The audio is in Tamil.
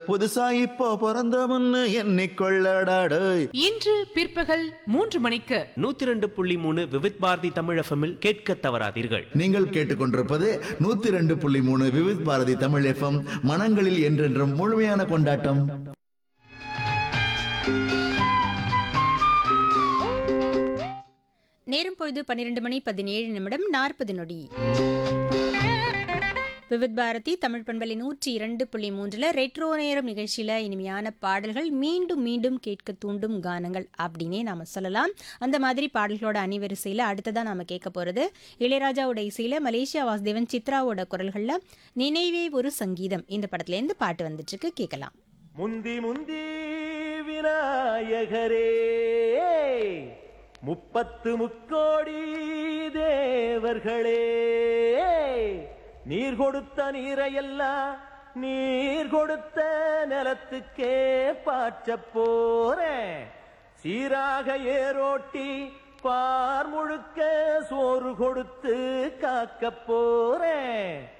புதுசா இப்போ பிறந்தவன்னு எண்ணிக்கொள்ளடாடு இன்று பிற்பகல் மூன்று மணிக்கு நூத்தி ரெண்டு புள்ளி மூணு விவித் பாரதி தமிழ் எஃப்எம்மில் கேட்க தவறாதீர்கள் நீங்கள் கேட்டுக்கொண்டிருப்பது நூத்தி ரெண்டு புள்ளி மூணு விவித் பாரதி தமிழ் எஃப்எம் மனங்களில் என்றென்றும் முழுமையான கொண்டாட்டம் நேரம் பொழுது பன்னிரண்டு மணி பதினேழு நிமிடம் நாற்பது நொடி விவித் பாரதி தமிழ் பண்பலை நூற்றி இரண்டு புள்ளி மூன்றில் ரெட்ரோ நேரம் நிகழ்ச்சியில் இனிமையான பாடல்கள் மீண்டும் மீண்டும் கேட்க தூண்டும் கானங்கள் அப்படின்னே நாம் சொல்லலாம் அந்த மாதிரி பாடல்களோட அணிவரிசையில் அடுத்ததாக நாம் கேட்க போகிறது இளையராஜாவோட இசையில் மலேசியா வாசுதேவன் சித்ராவோட குரல்களில் நினைவே ஒரு சங்கீதம் இந்த படத்துலேருந்து பாட்டு வந்துட்டுருக்கு கேட்கலாம் முந்தி முந்தி விநாயகரே முப்பத்து முக்கோடி தேவர்களே நீர் கொடுத்த நீரையெல்லாம் நீர் கொடுத்த நிலத்துக்கே பாய்ச்சப் போறேன் சீராக ஏரோட்டி பார் முழுக்க சோறு கொடுத்து காக்கப் போறேன்